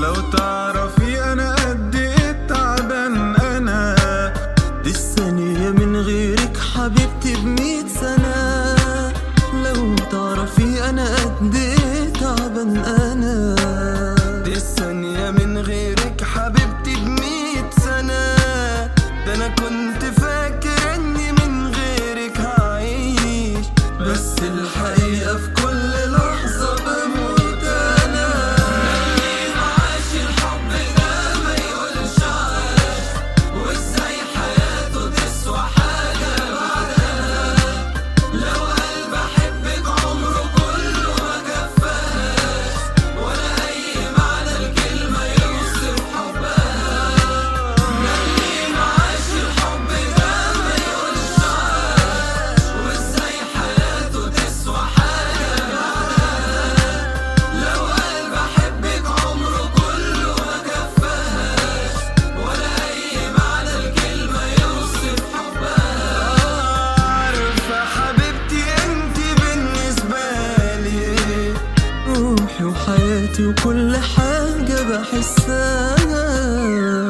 لو تعرفي انا قد ايه تعبان انا دي الثانية من غيرك حبيبتي بمية سنة لو تعرفي أنا قد إيه تعبان أنا دي الثانية من غيرك حبيبتي بمية سنة ده أنا كنت فاكر إني من غيرك هعيش بس الحقيقة في كل لحظة بموت أنا وإزاي حياته تسوى حاجة بعدها لو قلب أحبك عمره كله ما كفاش ولا أي معنى الكلمة يوصف حبها اللي معاش الحب ده ما يقولش عاش وإزاي حياته تسوى حاجة بعدها لو قلب أحبك عمره كله ما كفاش ولا أي معنى الكلمة يوصف حبها عارفة حبيبتي انتي بالنسبة لي روحي وحياتي وكل حاجة بحسها